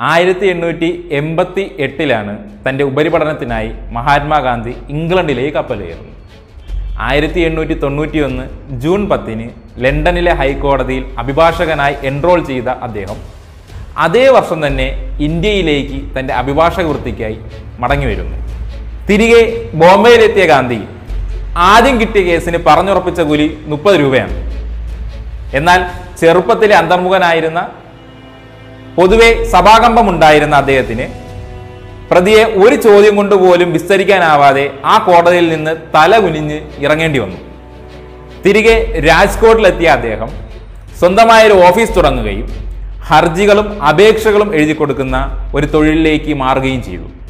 ആയിരത്തി എണ്ണൂറ്റി എൺപത്തി എട്ടിലാണ് തൻ്റെ ഉപരിപഠനത്തിനായി മഹാത്മാഗാന്ധി ഇംഗ്ലണ്ടിലേക്ക് കപ്പലേറുന്നത് ആയിരത്തി എണ്ണൂറ്റി തൊണ്ണൂറ്റി ഒന്ന് ജൂൺ പത്തിന് ലണ്ടനിലെ ഹൈക്കോടതിയിൽ അഭിഭാഷകനായി എൻറോൾ ചെയ്ത അദ്ദേഹം അതേ വർഷം തന്നെ ഇന്ത്യയിലേക്ക് തൻ്റെ അഭിഭാഷക വൃത്തിക്കായി മടങ്ങി വരുന്നു തിരികെ ബോംബെയിലെത്തിയ ഗാന്ധി ആദ്യം കിട്ടിയ കേസിന് പറഞ്ഞുറപ്പിച്ച കൂലി മുപ്പത് രൂപയാണ് എന്നാൽ ചെറുപ്പത്തിലെ അന്തർമുഖനായിരുന്ന പൊതുവെ സഭാകമ്പമുണ്ടായിരുന്ന അദ്ദേഹത്തിന് പ്രതിയെ ഒരു ചോദ്യം കൊണ്ട് പോലും വിസ്തരിക്കാനാവാതെ ആ കോടതിയിൽ നിന്ന് തല കുനിഞ്ഞ് ഇറങ്ങേണ്ടി വന്നു തിരികെ രാജ്കോട്ടിലെത്തിയ അദ്ദേഹം സ്വന്തമായൊരു ഓഫീസ് തുടങ്ങുകയും ഹർജികളും അപേക്ഷകളും എഴുതി കൊടുക്കുന്ന ഒരു തൊഴിലിലേക്ക് മാറുകയും ചെയ്തു